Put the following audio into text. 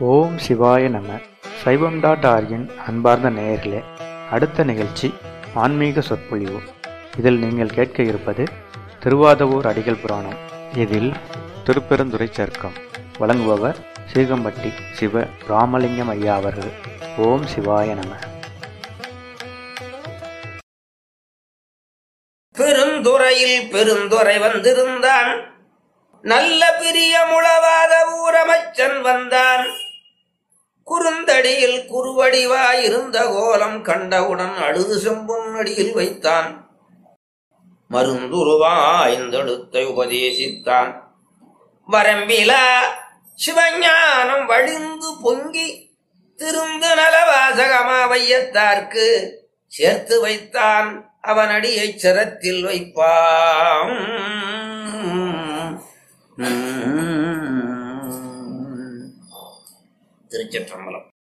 ஓம் சிவாய நம சைவம் டாட் ஆர்கின் அன்பார்ந்த நேயர்களே அடுத்த நிகழ்ச்சி ஆன்மீக சொற்பொழிவு இதில் நீங்கள் கேட்க இருப்பது திருவாதவூர் அடிகள் புராணம் இதில் திருப்பெருந்துறை சர்க்கம் வழங்குபவர் சீகம்பட்டி சிவ ராமலிங்கம் ஐயா அவர்கள் ஓம் சிவாய நம பெருந்துறையில் பெருந்துறை வந்திருந்தான் நல்ல பிரியமுளவாத ஊரமைச்சன் வந்தான் குறுந்தடியில் குறுவடிவாயிருந்த கோலம் கண்டவுடன் அழுது செம்பொன் அடியில் வைத்தான் மருந்துருவாய்ந்தெழுத்தை உபதேசித்தான் வரம்பிலா சிவஞானம் வழிந்து பொங்கி திருந்து நலவாசகமா வையத்தார்க்கு சேர்த்து வைத்தான் அவன் அடியைச் சிரத்தில் வைப்பான் திருச்சிற்றம்பலம்